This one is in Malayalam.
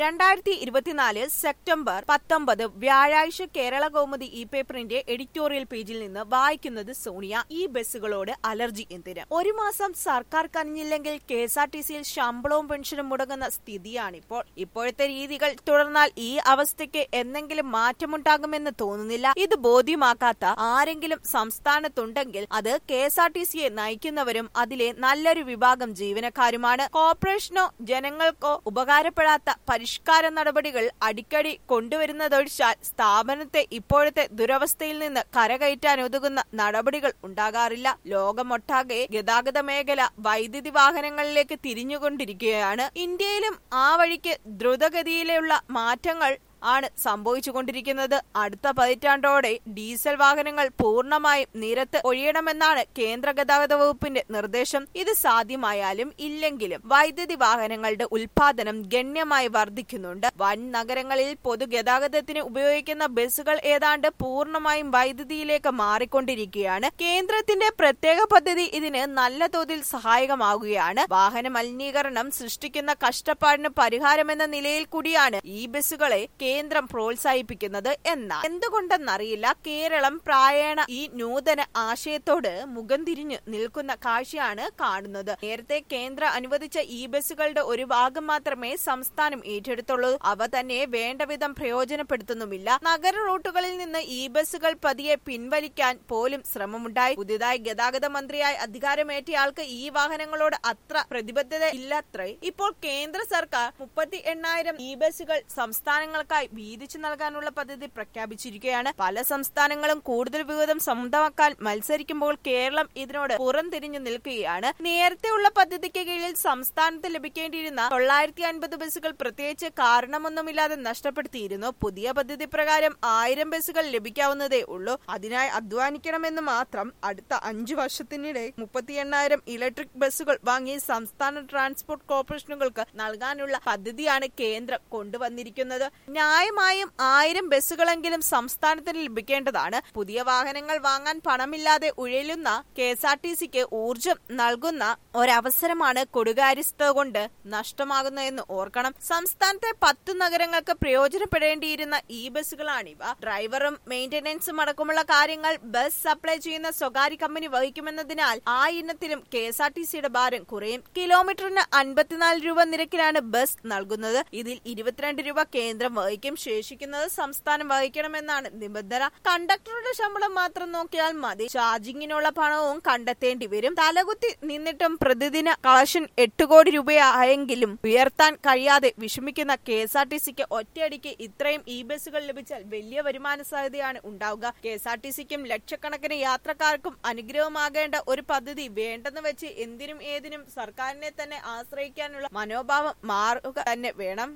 രണ്ടായിരത്തി ഇരുപത്തിനാല് സെപ്റ്റംബർ പത്തൊമ്പത് വ്യാഴാഴ്ച കേരള കൗമുദി ഇ പേപ്പറിന്റെ എഡിറ്റോറിയൽ പേജിൽ നിന്ന് വായിക്കുന്നത് സോണിയ ഈ ബസ്സുകളോട് അലർജി എന്തിന് ഒരു മാസം സർക്കാർ കനിഞ്ഞില്ലെങ്കിൽ കെ എസ് ആർ ടി സിയിൽ ശമ്പളവും പെൻഷനും മുടങ്ങുന്ന സ്ഥിതിയാണിപ്പോൾ ഇപ്പോഴത്തെ രീതികൾ തുടർന്നാൽ ഈ അവസ്ഥയ്ക്ക് എന്തെങ്കിലും മാറ്റമുണ്ടാകുമെന്ന് തോന്നുന്നില്ല ഇത് ബോധ്യമാക്കാത്ത ആരെങ്കിലും സംസ്ഥാനത്തുണ്ടെങ്കിൽ അത് കെ എസ് ആർ ടി സിയെ നയിക്കുന്നവരും അതിലെ നല്ലൊരു വിഭാഗം ജീവനക്കാരുമാണ് കോർപ്പറേഷനോ ജനങ്ങൾക്കോ ഉപകാരപ്പെടാത്ത പരിഷ്കാര നടപടികൾ അടിക്കടി കൊണ്ടുവരുന്നതൊഴിച്ചാൽ സ്ഥാപനത്തെ ഇപ്പോഴത്തെ ദുരവസ്ഥയിൽ നിന്ന് കരകയറ്റാൻ ഒതുങ്ങുന്ന നടപടികൾ ഉണ്ടാകാറില്ല ലോകമൊട്ടാകെ ഗതാഗത മേഖല വൈദ്യുതി വാഹനങ്ങളിലേക്ക് തിരിഞ്ഞുകൊണ്ടിരിക്കുകയാണ് ഇന്ത്യയിലും ആ വഴിക്ക് ദ്രുതഗതിയിലുള്ള മാറ്റങ്ങൾ ആണ് സംഭവിച്ചുകൊണ്ടിരിക്കുന്നത് അടുത്ത പതിറ്റാണ്ടോടെ ഡീസൽ വാഹനങ്ങൾ പൂർണ്ണമായും നിരത്ത് ഒഴിയണമെന്നാണ് കേന്ദ്ര ഗതാഗത വകുപ്പിന്റെ നിർദ്ദേശം ഇത് സാധ്യമായാലും ഇല്ലെങ്കിലും വൈദ്യുതി വാഹനങ്ങളുടെ ഉൽപാദനം ഗണ്യമായി വർദ്ധിക്കുന്നുണ്ട് വൻ നഗരങ്ങളിൽ പൊതുഗതാഗതത്തിന് ഉപയോഗിക്കുന്ന ബസ്സുകൾ ഏതാണ്ട് പൂർണ്ണമായും വൈദ്യുതിയിലേക്ക് മാറിക്കൊണ്ടിരിക്കുകയാണ് കേന്ദ്രത്തിന്റെ പ്രത്യേക പദ്ധതി ഇതിന് നല്ല തോതിൽ സഹായകമാകുകയാണ് വാഹന മലിനീകരണം സൃഷ്ടിക്കുന്ന കഷ്ടപ്പാടിന് പരിഹാരമെന്ന നിലയിൽ കൂടിയാണ് ഈ ബസ്സുകളെ കേന്ദ്രം പ്രോത്സാഹിപ്പിക്കുന്നത് എന്നാൽ എന്തുകൊണ്ടെന്നറിയില്ല കേരളം പ്രായണ ഈ നൂതന ആശയത്തോട് മുഖം തിരിഞ്ഞു നിൽക്കുന്ന കാഴ്ചയാണ് കാണുന്നത് നേരത്തെ കേന്ദ്ര അനുവദിച്ച ഈ ബസ്സുകളുടെ ഒരു ഭാഗം മാത്രമേ സംസ്ഥാനം ഏറ്റെടുത്തുള്ളൂ അവ തന്നെ വേണ്ട വിധം പ്രയോജനപ്പെടുത്തുന്നുമില്ല നഗര റൂട്ടുകളിൽ നിന്ന് ഈ ബസ്സുകൾ പതിയെ പിൻവലിക്കാൻ പോലും ശ്രമമുണ്ടായി പുതിയതായി ഗതാഗത മന്ത്രിയായി അധികാരമേറ്റയാൾക്ക് ഈ വാഹനങ്ങളോട് അത്ര പ്രതിബദ്ധത ഇല്ലത്രേ ഇപ്പോൾ കേന്ദ്ര സർക്കാർ മുപ്പത്തി എണ്ണായിരം ഇ ബസ്സുകൾ സംസ്ഥാനങ്ങൾക്കായി വീതിച്ചു നൽകാനുള്ള പദ്ധതി പ്രഖ്യാപിച്ചിരിക്കുകയാണ് പല സംസ്ഥാനങ്ങളും കൂടുതൽ വിഹിതം സ്വന്തമാക്കാൻ മത്സരിക്കുമ്പോൾ കേരളം ഇതിനോട് പുറംതിരിഞ്ഞു നിൽക്കുകയാണ് നേരത്തെയുള്ള പദ്ധതിക്ക് കീഴിൽ സംസ്ഥാനത്ത് ലഭിക്കേണ്ടിയിരുന്ന തൊള്ളായിരത്തി അൻപത് ബസ്സുകൾ പ്രത്യേകിച്ച് കാരണമൊന്നുമില്ലാതെ നഷ്ടപ്പെടുത്തിയിരുന്നു പുതിയ പദ്ധതി പ്രകാരം ആയിരം ബസ്സുകൾ ലഭിക്കാവുന്നതേ ഉള്ളൂ അതിനായി അധ്വാനിക്കണമെന്ന് മാത്രം അടുത്ത അഞ്ചു വർഷത്തിനിടെ മുപ്പത്തി എണ്ണായിരം ഇലക്ട്രിക് ബസ്സുകൾ വാങ്ങി സംസ്ഥാന ട്രാൻസ്പോർട്ട് കോർപ്പറേഷനുകൾക്ക് നൽകാനുള്ള പദ്ധതിയാണ് കേന്ദ്രം കൊണ്ടുവന്നിരിക്കുന്നത് ന്യായമായും ആയിരം ബസ്സുകളെങ്കിലും സംസ്ഥാനത്തിന് ലഭിക്കേണ്ടതാണ് പുതിയ വാഹനങ്ങൾ വാങ്ങാൻ പണമില്ലാതെ ഉഴലുന്ന കെ എസ് ആർ ടി സിക്ക് ഊർജം നൽകുന്ന ഒരവസരമാണ് കൊടുകാര്യസ്ഥ കൊണ്ട് നഷ്ടമാകുന്നതെന്ന് ഓർക്കണം സംസ്ഥാനത്തെ പത്ത് നഗരങ്ങൾക്ക് പ്രയോജനപ്പെടേണ്ടിയിരുന്ന ഈ ബസ്സുകളാണിവ ഡ്രൈവറും മെയിന്റനൻസും അടക്കമുള്ള കാര്യങ്ങൾ ബസ് സപ്ലൈ ചെയ്യുന്ന സ്വകാര്യ കമ്പനി വഹിക്കുമെന്നതിനാൽ ആ ഇനത്തിലും കെ എസ് ആർ ടി സിയുടെ ഭാരം കുറയും കിലോമീറ്ററിന് അൻപത്തിനാല് രൂപ നിരക്കിലാണ് ബസ് നൽകുന്നത് ഇതിൽ ഇരുപത്തിരണ്ട് രൂപ കേന്ദ്രം വഹിക്കും ശേഷിക്കുന്നത് സംസ്ഥാനം വഹിക്കണമെന്നാണ് നിബന്ധന കണ്ടക്ടറുടെ ശമ്പളം മാത്രം നോക്കിയാൽ മതി ചാർജിങ്ങിനുള്ള പണവും കണ്ടെത്തേണ്ടി വരും തലകുത്തി നിന്നിട്ടും പ്രതിദിന കളക്ഷൻ എട്ട് കോടി രൂപയായെങ്കിലും ഉയർത്താൻ കഴിയാതെ വിഷമിക്കുന്ന കെ എസ് ആർ ടി സിക്ക് ഒറ്റയടിക്ക് ഇത്രയും ഇ ബസ്സുകൾ ലഭിച്ചാൽ വലിയ വരുമാന സാധ്യതയാണ് ഉണ്ടാവുക കെ എസ് ആർ ടി സിക്കും ലക്ഷക്കണക്കിന് യാത്രക്കാർക്കും അനുഗ്രഹമാകേണ്ട ഒരു പദ്ധതി വേണ്ടെന്ന് വെച്ച് എന്തിനും ഏതിനും സർക്കാരിനെ തന്നെ ആശ്രയിക്കാനുള്ള മനോഭാവം മാറുക തന്നെ വേണം